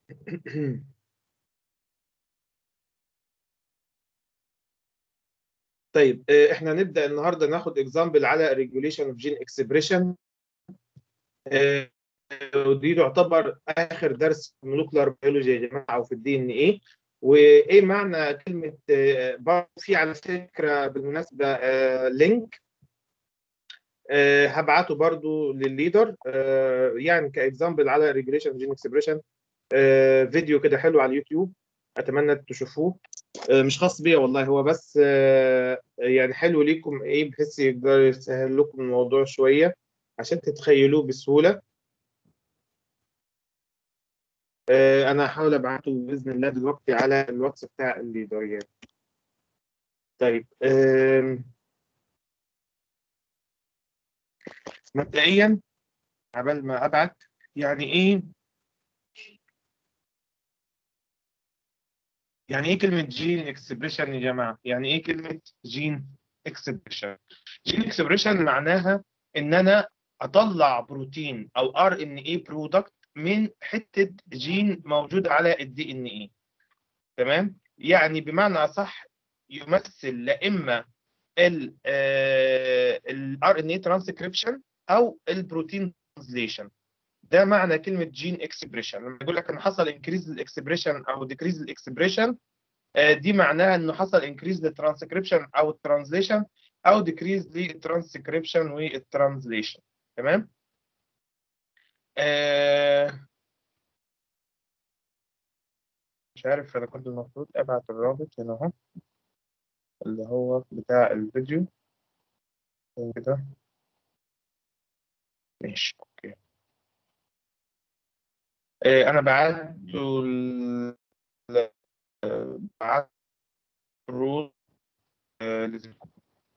طيب آه، احنا نبدا النهارده ناخد اكزامبل على ريجوليشن اوف جين اكسبريشن ودي تعتبر اخر درس في مولكولار بيولوجي يا جماعه او في الدي ان ايه وايه معنى كلمه آه، برضه في على فكره بالمناسبه آه، لينك آه، هبعته برضو للليدر آه، يعني كاكزامبل على ريجوليشن جين اكسبريشن فيديو كده حلو على اليوتيوب اتمنى تشوفوه آه، مش خاص بيا والله هو بس آه، يعني حلو ليكم ايه بحيث يقدر يسهل لكم الموضوع شويه عشان تتخيلوه بسهوله آه، انا هحاول ابعته باذن الله دلوقتي على الواتس بتاع الليدر يعني طيب آم، مبدئيا قبل ما ابعت يعني ايه يعني ايه كلمة جين اكسبريشن يا جماعة؟ يعني ايه كلمة جين اكسبريشن؟ جين اكسبريشن معناها ان انا اطلع بروتين او ار ان اي برودكت من حتة جين موجود على الدي ان اي تمام؟ يعني بمعنى اصح يمثل لا اما الار ان اي ترانسكريبشن او البروتين ترانزليشن ده معنى كلمه جين اكسبريشن لما يقول لك ان حصل انكريز للاكسبريشن او ديكريز للاكسبريشن دي معناها انه حصل انكريز للترانسكريبشن او الترانزليشن او ديكريز للترانسكريبشن والترانزليشن تمام آه مش عارف انا كنت المفروض ابعت الرابط هنا اهو اللي هو بتاع الفيديو كده ماشي اوكي آه انا بعته ال- بعت الروت آه، لزميلكم.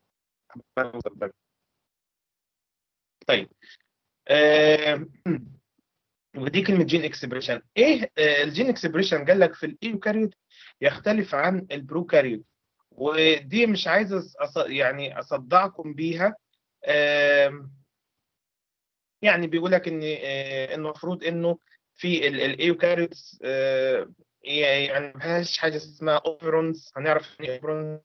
طيب آه، ودي كلمة جين اكسبريشن ايه آه، الجين اكسبريشن قال لك في الايوكاريوت يختلف عن البروكاريوت ودي مش عايز أص... أص- يعني اصدعكم بيها آم، يعني بيقول لك ان آه، انه المفروض انه في الايوكاريوتس يعني ما فيهاش حاجه اسمها اوبرونز هنعرف يعني ايه اوبرونز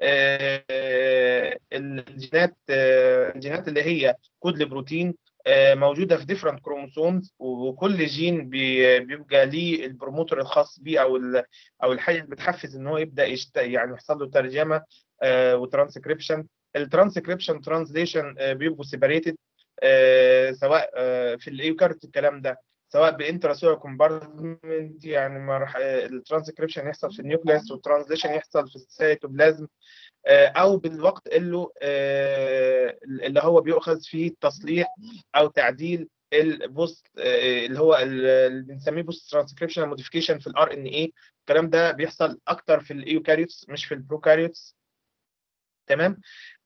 آه، الجينات آه، الجينات اللي هي كود البروتين آه، موجوده في ديفرنت كروموسومز وكل جين بي- بيبقى ليه البروموتور الخاص بيه او ال- او الحاجه اللي بتحفز ان هو يبدا يشت... يعني يحصل له ترجمه وترانسكريبشن الترانسكريبشن ترانزليشن بيبقوا سيبريتد سواء آه، في الايوكارت الكلام ده سواء بانتراسيلر كومبارتمنت يعني مرح... الترانسكريبشن يحصل في النيوكليس والترانزليشن يحصل في السيتوبلازم آه، او بالوقت اللي آه، اللي هو بيؤخذ فيه تصليح او تعديل البوست آه، اللي هو ال- اللي بنسميه بوست ترانسكريبشن موديفيكيشن في الار ان اي الكلام ده بيحصل اكتر في الايوكاريوتس مش في البروكاريوتس تمام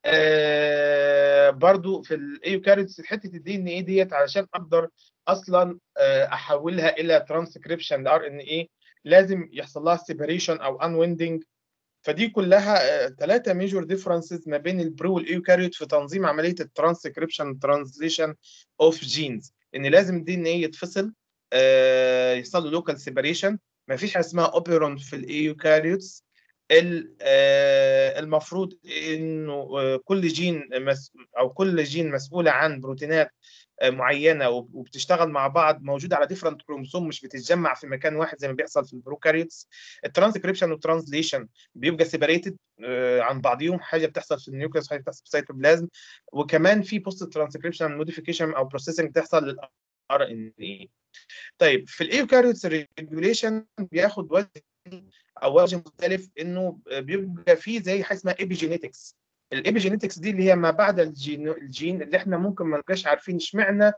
آه برضو في الايوكاريوتس حته الدي ان اي ديت علشان اقدر اصلا آه احولها الى ترانسكريبشن لار ان اي لازم يحصل لها سيبريشن او انويندنج فدي كلها ثلاثه ميجور ديفرنسز ما بين البرو والايوكاريوت في تنظيم عمليه الترانسكريبشن ترانزليشن اوف جينز ان لازم الدي ان اي يتفصل آه يحصل له لوكال سيبريشن ما فيش حاجه اسمها اوبيرون في الايوكاريوتس ال- آه، المفروض انه آه، كل جين مس او كل جين مسؤوله عن بروتينات آه، معينه وب- وبتشتغل مع بعض موجوده على ديفرنت كروموسوم مش بتتجمع في مكان واحد زي ما بيحصل في البروكاريوتس الترانسكريبشن والترانزليشن بيبقى سيبريتد عن بعضهم حاجه بتحصل في النيوكليوس حاجه بتحصل في السيتوبلازم وكمان في بوست ترانسكريبشن موديفيكيشن او بروسيسنج بتحصل للار ان اي طيب في الايوكاريوتس ريجوليشن بياخد وجه او وجه مختلف انه بيبقى فيه زي حاجه اسمها ايبيجينيتكس الايبيجينيتكس دي اللي هي ما بعد الجين الجين اللي احنا ممكن ما نبقاش عارفين اشمعنى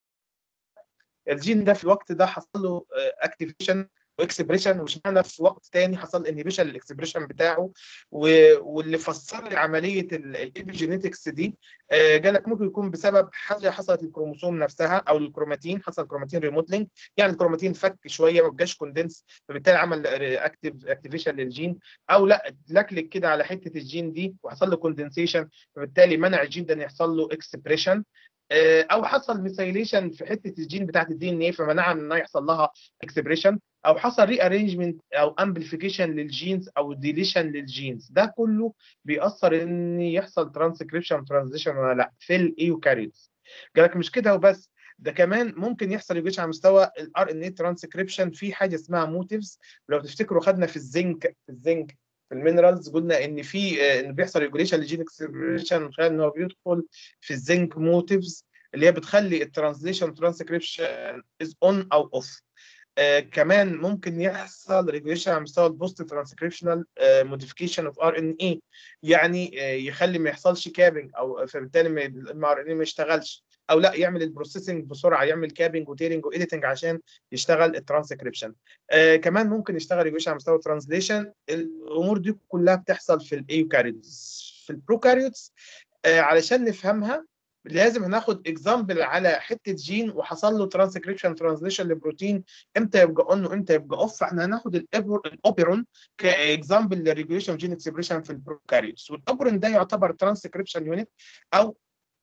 الجين ده في الوقت ده حصل له اكتيفيشن واكسبريشن واشمعنى في وقت تاني حصل انهبيشن للاكسبريشن بتاعه و- واللي فسر لي عمليه الايبيجينيتكس دي آه، قال لك ممكن يكون بسبب حاجه حصلت للكروموسوم نفسها او الكروماتين حصل كروماتين ريموتلينج يعني الكروماتين فك شويه ما بقاش كوندنس فبالتالي عمل اكتيف اكتيفيشن للجين او لا لكلك كده على حته الجين دي وحصل له كوندنسيشن فبالتالي منع الجين ده ان يحصل له اكسبريشن آه، او حصل ميثايليشن في حته الجين بتاعت الدي ان ايه فمنعها من انها يحصل لها اكسبريشن او حصل ري ارينجمنت او امبليفيكيشن للجينز او ديليشن للجينز ده كله بيأثر ان يحصل ترانسكريبشن ترانزيشن ولا لا في الايوكاريوتس جالك مش كده وبس ده كمان ممكن يحصل ريجوليشن على مستوى الار ان اي ترانسكريبشن في حاجه اسمها موتيفز لو تفتكروا خدنا في الزنك في الزنك في المينرالز قلنا ان في آه، ان بيحصل ريجوليشن للجين اكسبريشن من خلال ان هو بيدخل في الزنك موتيفز اللي هي بتخلي الترانسليشن ترانسكريبشن از اون او اوف آه كمان ممكن يحصل ريجوليشن على مستوى البوست ترانسكريبشنال موديفيكيشن اوف ار ان اي يعني آه يخلي ما يحصلش كابنج او فبالتالي الام ار ان اي ما يشتغلش او لا يعمل البروسيسنج بسرعه يعمل كابنج وتيرنج وايديتنج عشان يشتغل الترانسكريبشن آه كمان ممكن يشتغل ريجوليشن على مستوى الترانسليشن الامور دي كلها بتحصل في الايوكاريوتس في البروكاريوتس آه علشان نفهمها لازم هناخد اكزامبل على حته جين وحصل له ترانسكريبشن ترانزليشن لبروتين امتى يبقى اون وامتى يبقى اوف فاحنا هناخد الاوبيرون كاكزامبل للريجوليشن جين اكسبريشن في البروكاريوتس والاوبيرون ده يعتبر ترانسكريبشن يونت او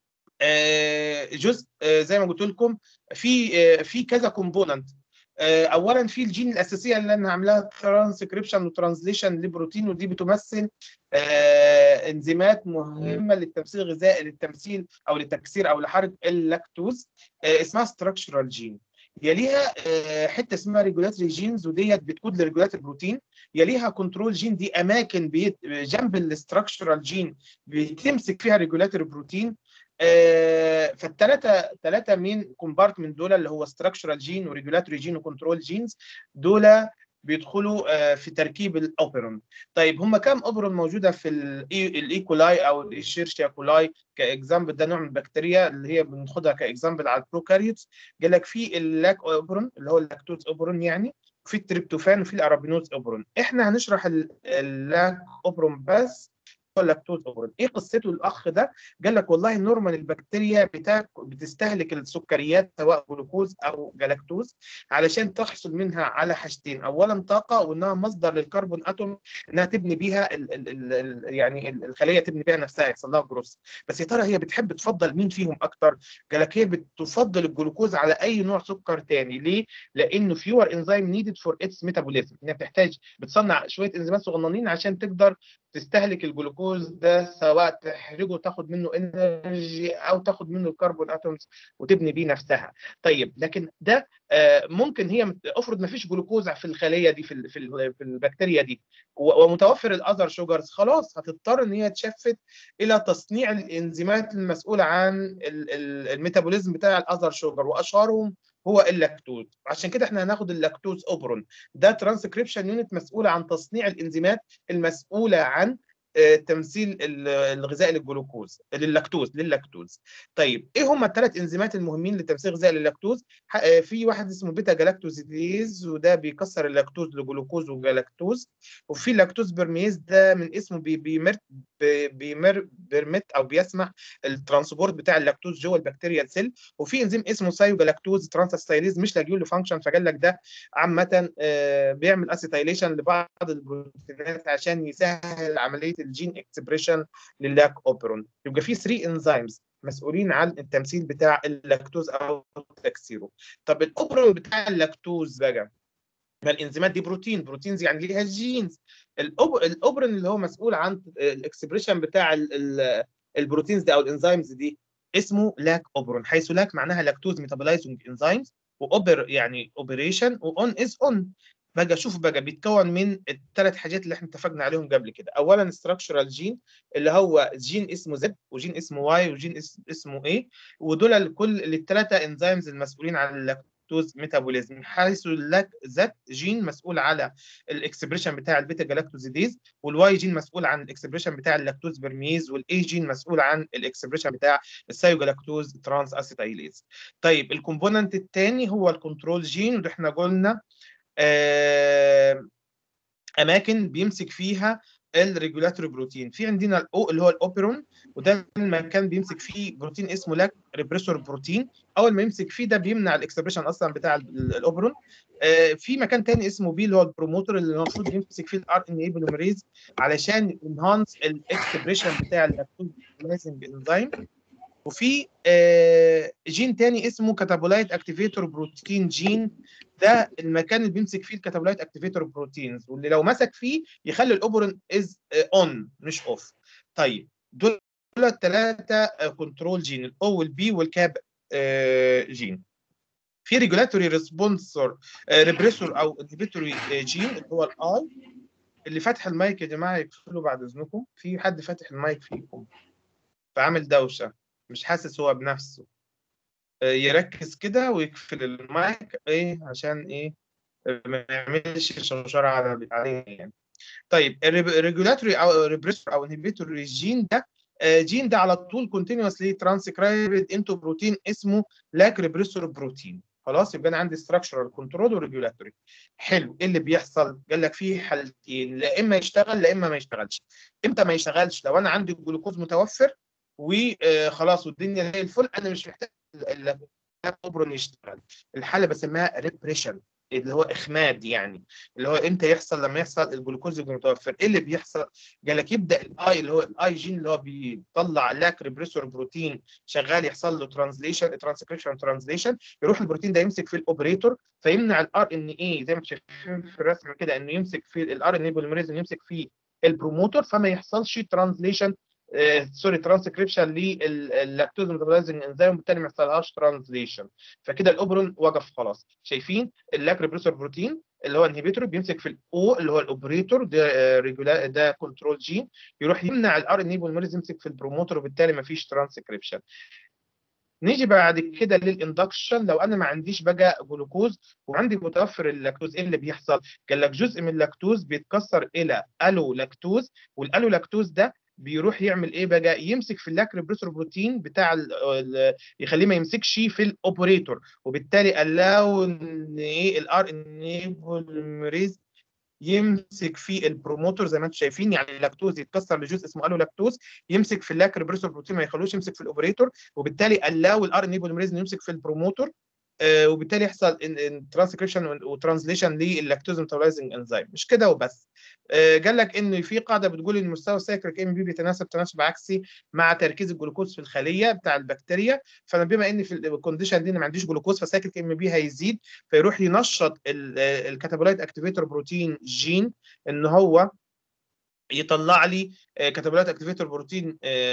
جزء زي ما قلت لكم في في كذا كومبوننت اولا في الجين الاساسيه اللي انا عاملاها ترانسكريبشن وترانزليشن لبروتين ودي بتمثل انزيمات مهمه للتمثيل الغذائي للتمثيل او للتكسير او لحرق اللاكتوز اسمها ستراكشرال جين يليها حته اسمها ريجولاتري جينز وديت بتكود لريجولاتري بروتين يليها كنترول جين دي اماكن بيت جنب الاستراكشرال جين بتمسك فيها ريجولاتري بروتين آه فالثلاثه ثلاثه مين كومبارتمنت دول اللي هو ستراكشرال جين وريجولاتوري جين وكنترول جينز دول بيدخلوا آه في تركيب الاوبرون طيب هم كام اوبرون موجوده في الايكولاي او الشيرشيا كولاي كاكزامبل ده نوع من البكتيريا اللي هي بناخدها كاكزامبل على البروكاريوتس قال لك في اللاك اوبرون اللي هو اللاكتوز اوبرون يعني وفي التريبتوفان وفي الارابينوز اوبرون احنا هنشرح اللاك اوبرون بس اللاكتوز اوبرون ايه قصته الاخ ده قال لك والله نورمال البكتيريا بتاكل بتستهلك السكريات سواء جلوكوز او جلاكتوز علشان تحصل منها على حاجتين اولا طاقه وانها مصدر للكربون اتوم انها تبني بيها ال ال ال يعني الخليه تبني بيها نفسها يحصل لها جروس بس يا ترى هي بتحب تفضل مين فيهم اكتر قال لك هي بتفضل الجلوكوز على اي نوع سكر تاني ليه لانه فيور انزيم نيدد فور اتس ميتابوليزم هي بتحتاج بتصنع شويه انزيمات صغننين عشان تقدر تستهلك الجلوكوز ده سواء تحرجه تاخد منه انرجي او تاخد منه الكربون اتومز وتبني بيه نفسها طيب لكن ده آه ممكن هي افرض ما فيش جلوكوز في الخليه دي في في البكتيريا دي ومتوفر الاذر شوجرز خلاص هتضطر ان هي تشفت الى تصنيع الانزيمات المسؤوله عن الميتابوليزم بتاع الاذر شوجر واشهرهم هو اللاكتوز عشان كده احنا هناخد اللاكتوز اوبرون ده ترانسكريبشن يونت مسؤوله عن تصنيع الانزيمات المسؤوله عن تمثيل الغذاء للجلوكوز لللاكتوز لللاكتوز طيب ايه هم الثلاث انزيمات المهمين لتمثيل غذاء لللاكتوز في واحد اسمه بيتا جلاكتوزيديز وده بيكسر اللاكتوز لجلوكوز وجلاكتوز وفي لاكتوز برميز ده من اسمه بي بيمر بيمر بيرمت او بيسمح الترانسبورت بتاع اللاكتوز جوه البكتيريا سيل وفي انزيم اسمه سايو جلاكتوز ترانسستايليز مش لاقيين له فانكشن فقال لك ده عامه بيعمل اسيتايليشن لبعض البروتينات عشان يسهل عمليه الجين اكسبريشن للاك اوبرون يبقى في 3 انزيمز مسؤولين عن التمثيل بتاع اللاكتوز او تكسيره طب الاوبرون بتاع اللاكتوز بقى ما الانزيمات دي بروتين بروتينز يعني ليها جينز الاوبرين اللي هو مسؤول عن الاكسبريشن بتاع البروتينز دي او الانزيمز دي اسمه لاك اوبرون حيث لاك معناها لاكتوز ميتابولايزنج انزيمز واوبر يعني اوبريشن واون از اون بقى شوف بقى بيتكون من الثلاث حاجات اللي احنا اتفقنا عليهم قبل كده اولا ستراكشرال جين اللي هو جين اسمه زد وجين اسمه واي وجين اسمه ايه ودول الكل الثلاثه انزيمز المسؤولين عن اللاكتوز ميتابوليزم حيث اللاك ذات جين مسؤول على الاكسبريشن بتاع البيتا جلاكتوزيديز والواي جين مسؤول عن الاكسبريشن بتاع اللاكتوز برميز والاي جين مسؤول عن الاكسبريشن بتاع السايوجلاكتوز ترانس اسيتايليز طيب الكومبوننت الثاني هو الكنترول جين وده احنا قلنا اماكن بيمسك فيها الريجولاتوري بروتين في عندنا الاو اللي هو الاوبيرون وده المكان بيمسك فيه بروتين اسمه لاك ريبريسور بروتين اول ما يمسك فيه ده بيمنع الاكسبريشن اصلا بتاع الاوبيرون آه في مكان تاني اسمه بي اللي هو البروموتور اللي المفروض يمسك فيه الار ان اي بوليمريز علشان انهانس الاكسبريشن بتاع اللاكتوز انزيم وفي آه، جين تاني اسمه كاتابولايت اكتيفيتور بروتين جين ده المكان اللي بيمسك فيه الكاتابولايت اكتيفيتور بروتينز واللي لو مسك فيه يخلي الاوبرين از اون مش اوف طيب دول الثلاثه كنترول جين الاو والبي والكاب آه، جين في ريجولاتوري ريسبونسور ريبريسور او انهبيتوري جين اللي هو الاي اللي فاتح المايك يا جماعه يقفلوا بعد اذنكم في حد فاتح المايك فيكم فعامل دوشه مش حاسس هو بنفسه آه، يركز كده ويقفل المايك ايه عشان ايه ما يعملش شوشره على عليه يعني طيب الريجولاتوري او ريبريسور او انهبيتوري جين ده آه، جين ده على طول كونتينوسلي ترانسكرايبد انتو بروتين اسمه لاك ريبريسور بروتين خلاص يبقى انا عندي ستراكشرال كنترول وريجولاتوري حلو ايه اللي بيحصل قال لك فيه حالتين لا اما يشتغل لا اما ما يشتغلش امتى ما يشتغلش لو انا عندي الجلوكوز متوفر وخلاص والدنيا زي الفل انا مش محتاج الاوبرون يشتغل الحاله بسميها ريبريشن اللي هو اخماد يعني اللي هو امتى يحصل لما يحصل الجلوكوز يبقى متوفر ايه اللي بيحصل قال لك يبدا الاي اللي هو الاي جين اللي هو بيطلع لاك ريبريسور بروتين شغال يحصل له ترانزليشن ترانسكريبشن ترانزليشن يروح البروتين ده يمسك في الاوبريتور فيمنع الار ان اي زي ما شايفين في الرسم كده انه يمسك في الار ان اي بوليمريز يمسك في البروموتور فما يحصلش ترانزليشن سوري ترانسكريبشن للاكتوز ميتابولايزنج انزيم وبالتالي ما يحصلهاش ترانزليشن فكده الاوبرون وقف خلاص شايفين اللاك ريبريسور بروتين اللي هو انهبيتور بيمسك في الاو اللي هو الاوبريتور ده ريجولا ده كنترول جين يروح يمنع الار ان اي بوليمريز يمسك في البروموتور وبالتالي ما فيش ترانسكريبشن نيجي بعد كده للاندكشن لو انا ما عنديش بقى جلوكوز وعندي متوفر اللاكتوز ايه اللي بيحصل؟ قال لك جزء من اللاكتوز بيتكسر الى الو لاكتوز والالو لاكتوز ده بيروح يعمل ايه بقى يمسك في اللاك ريبريسور بروتين بتاع ال ال يخليه ما يمسكش في الاوبريتور وبالتالي الاو ان ايه الار ان بوليمريز يمسك في البروموتور زي ما انتم شايفين يعني اللاكتوز يتكسر لجزء اسمه الو لاكتوز يمسك في اللاك ريبريسور بروتين ما يخلوش يمسك في الاوبريتور وبالتالي الاو الار ان بوليمريز يمسك في البروموتور آه وبالتالي يحصل ترانسكريبشن وترانسليشن للاكتوز ميتابولايزنج انزيم مش كده وبس آه قال لك ان في قاعده بتقول ان مستوى السايكليك ام بي بيتناسب تناسب عكسي مع تركيز الجلوكوز في الخليه بتاع البكتيريا فانا بما ان في الكونديشن دي ما عنديش جلوكوز فسايكليك ام بي هيزيد فيروح ينشط الكاتابولايت اكتيفيتور بروتين جين ان هو يطلع لي كاتابولايت اكتيفيتور بروتين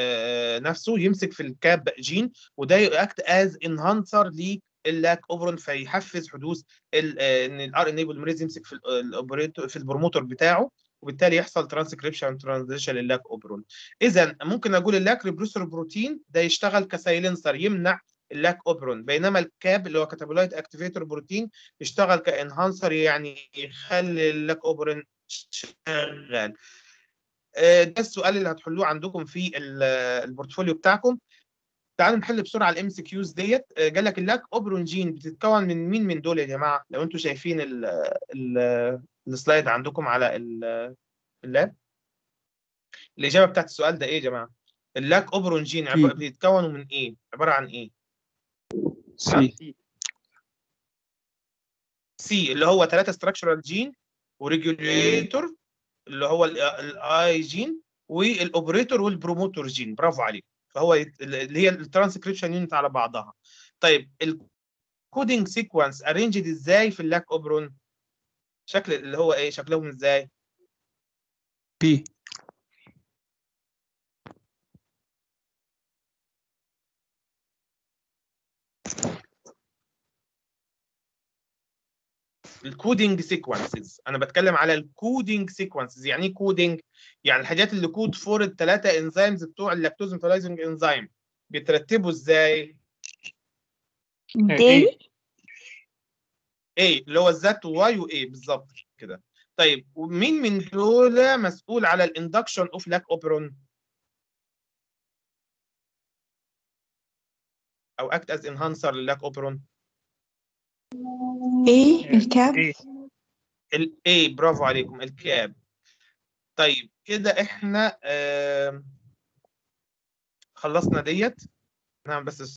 نفسه يمسك في الكاب جين وده ياكت از انهانسر ل اللاك اوبرون فيحفز حدوث ان الار ان بوليمريز يمسك في الاوبريتور في البروموتور بتاعه وبالتالي يحصل ترانسكريبشن ترانزيشن للاك اوبرون اذا ممكن اقول اللاك ريبريسور بروتين ده يشتغل كسايلنسر يمنع اللاك اوبرون بينما الكاب اللي هو كاتابولايت اكتيفيتور بروتين يشتغل كانهانسر يعني يخلي اللاك اوبرون شغال ده السؤال اللي هتحلوه عندكم في البورتفوليو بتاعكم تعالوا نحل بسرعه الام سي كيوز ديت قال لك اللاك اوبرون جين بتتكون من مين من دول يا جماعه لو انتم شايفين ال ال السلايد عندكم على اللاب الاجابه بتاعت السؤال ده ايه يا جماعه اللاك اوبرون جين عب... بيتكونوا من ايه عباره عن ايه سي سي اللي هو ثلاثه ستراكشرال جين وريجوليتور اللي هو الاي جين والاوبريتور والبروموتور جين برافو عليك فهو اللي هي الترانسكريبشن يونت على بعضها طيب الكودينج سيكونس ارينجد ازاي في اللاك اوبرون شكل اللي هو ايه شكلهم ازاي بي الكودينج سيكونسز انا بتكلم على الكودينج سيكونسز يعني ايه كودينج يعني الحاجات اللي كود فور الثلاثه انزيمز بتوع اللاكتوز ميتابولايزنج انزيم بيترتبوا ازاي دي ايه اللي هو الزد واي وايه بالظبط كده طيب ومين من دول مسؤول على الاندكشن اوف لاك اوبرون او اكت از انهانسر للاك اوبرون ايه الكاب ايه الاي برافو عليكم الكاب طيب كده احنا آه خلصنا ديت نعم بس